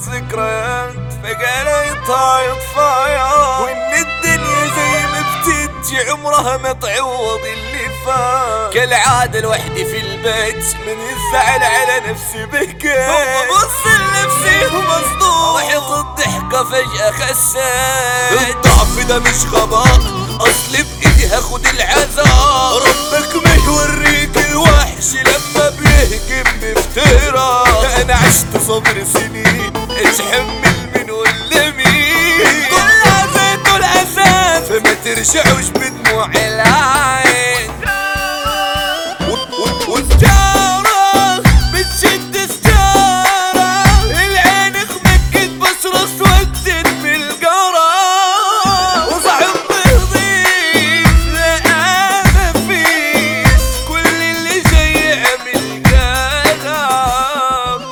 الذكريات فجأة لقيتها يطفايا وإن الدنيا زي ما بتجي عمرها ما تعوض اللي فات كالعادة لوحدي في البيت من الزعل على نفسي بكيت ببص لنفسي ومصدوم ضحك الضحكة فجأة خسيت الضعف ده مش غباء أصلي بإيدي هاخد العذاب ربك ما يوريك الوحش لما بيهجم بفترة أنا عشت صبر سنين اتحمل من ولا مين كلها زيت الأساس فما ترجعوش بدموع العين و- و- والسجارة بتشد سجارة العين خمكت بس راس ودت بالقرا وصعب نضيف لا ما فيش كل اللي جاي عمل كلام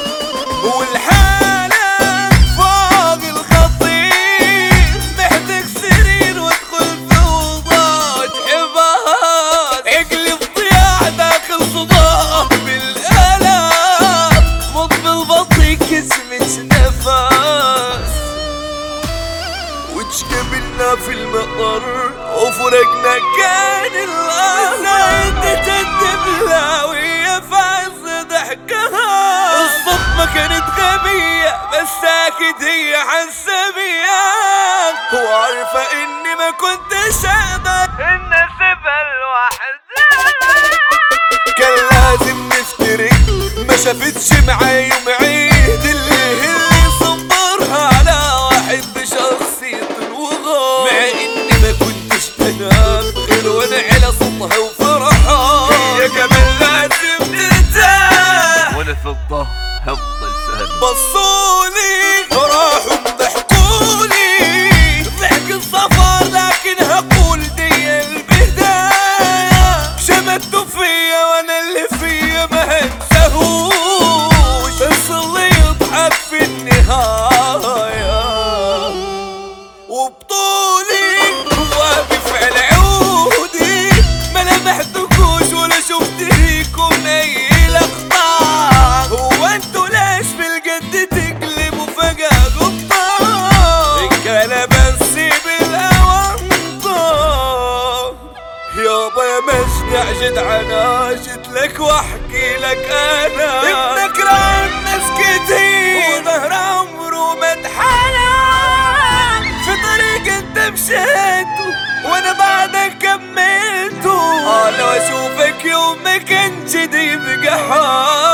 والحالة فوق الخطير محتاج سرير وادخل فوضى تحبها عقلي بضياع داخل صداع بالآلام مض بالبطي كسمة نفس وتشقبلنا في المطر وفرقنا كان الأنا انت تندبلا وهي في عز ضحكها الصدمة كانت غبية بس اكيد هي حاسة بيا وعارفة اني ما كنتش اقدر ان اسيبها لوحدها كان لازم نفترق ما شافتش معاي يوم عيد اللي اللي صبرها على واحد بشخصية الوغى مع اني ما كنتش انام غير وانا على صوتها وفرحها هي كمان لازم ترتاح وانا في الظهر هفضل سهل بصولي راحوا ضحكولي ضحك الصفار لكن هقول دي البداية شمتوا فيا وانا اللي فيا ما هنساهوش بس اللي يضحك في النهاية وبطولي واقف على عودي ما لمحتكوش ولا شفت ليكم اي لقطة هو انتوا ليش في الجد تقلبوا فجأة قطة الكلام نسيب الاوانطة يابا يا مشجع جدعنا جيت لك واحكي لك انا ابنك ران ناس كتير وظهر عمره ما اتحنى في طريق انت مشيته وانا بعدك كملته اه لو اشوفك يوم ما كانش دي بقى حال